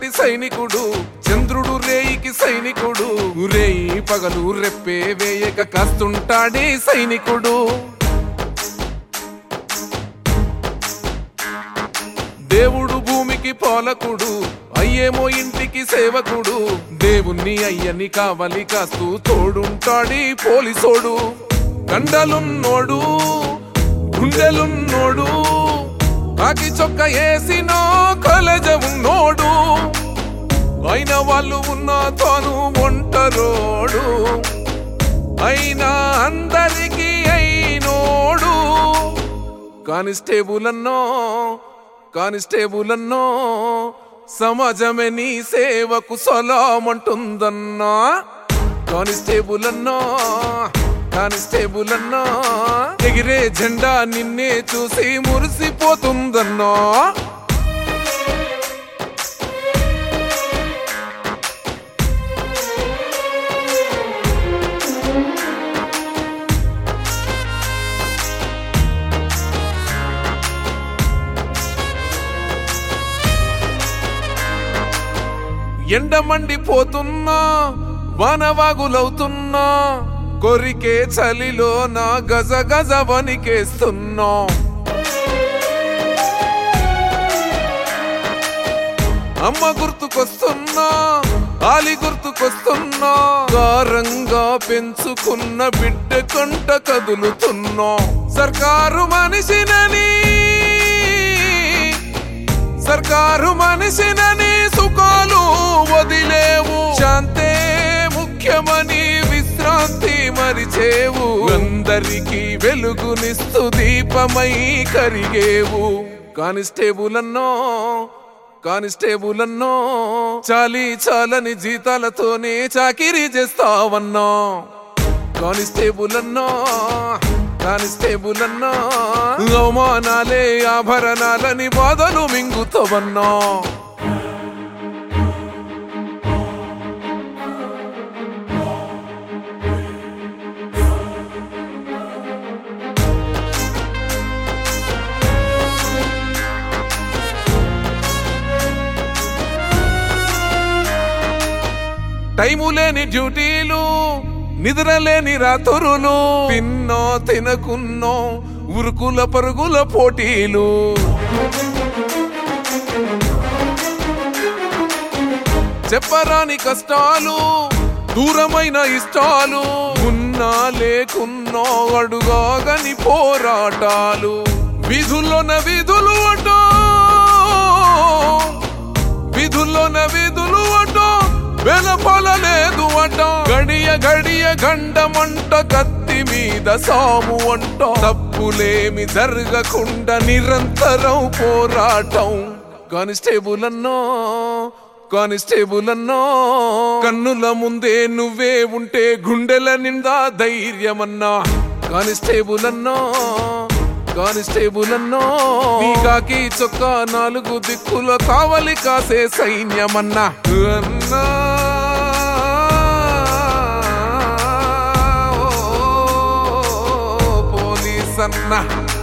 చీకటి సైనికుడు చంద్రుడు రేయికి సైనికుడు రేయి పగలు రెప్పే వేయక కాస్తుంటాడే సైనికుడు దేవుడు భూమికి పాలకుడు అయ్యేమో ఇంటికి సేవకుడు దేవుణ్ణి అయ్యని కావలి కాస్తూ తోడుంటాడి పోలీసోడు కండలున్నోడు గుండెలున్నోడు కాకి చొక్క వేసినో కలజ ఉన్నోడు అయిన వాళ్ళు ఉన్న తాను ఒంటరోడు అయినా అందరికీ అయినోడు కానిస్టేబుల్ అన్నో కానిస్టేబుల్ అన్నో సమాజమే నీ సేవకు సలామంటుందన్నా కానిస్టేబుల్ అన్నో కానిస్టేబుల్ అన్నో ఎగిరే జెండా నిన్నే చూసి మురిసిపోతుందన్నో ఎండ మండిపోతున్నా వానవాగులవుతున్నా కొరికే చలిలో నా గజ గజ వణికేస్తున్నా అమ్మ గుర్తుకొస్తున్నా ఆలి గుర్తుకొస్తున్నా గారంగా పెంచుకున్న బిడ్డ కంట కదులుతున్నా సర్కారు మనిషినని సర్కారు మనిషినని సుఖాలు వదిలేవు శాంతే ముఖ్యమని విశ్రాంతి మరిచేవు అందరికీ వెలుగునిస్తూ దీపమై కరిగేవు కానిస్టేబుల్ అన్నో కానిస్టేబుల్ అన్నో చాలి చాలని జీతాలతోనే చాకిరీ చేస్తావన్నో కానిస్టేబుల్ అన్నో కానిస్టేబుల్ అన్నో అవమానాలే ఆభరణాలని బాధలు మింగుతావన్నో టైము లేని డ్యూటీలు నిద్ర లేని రాత్రులు తిన్నో తినకున్నో ఉరుకుల పరుగుల పోటీలు చెప్పరాని కష్టాలు దూరమైన ఇష్టాలు ఉన్నా లేకున్నో అడుగాగని పోరాటాలు విధుల్లోన విధులు అటో విధుల్లోన విధులు అట వెలపలలేదు అట గడియ గడియ గండమంట కత్తి మీద సాము అంట తప్పులేమి జరగకుండా నిరంతరం పోరాటం కానిస్టేబుల్ అన్నో కానిస్టేబుల్ అన్నో కన్నుల ముందే నువ్వే ఉంటే గుండెల నిండా ధైర్యమన్నా కానిస్టేబుల్ అన్నో కానిస్టేబుల్ అన్నో నీ కాకి చొక్క నాలుగు దిక్కుల కావలి కాసే సైన్యమన్నా అన్నా ఓ, పోలీస్ అన్నా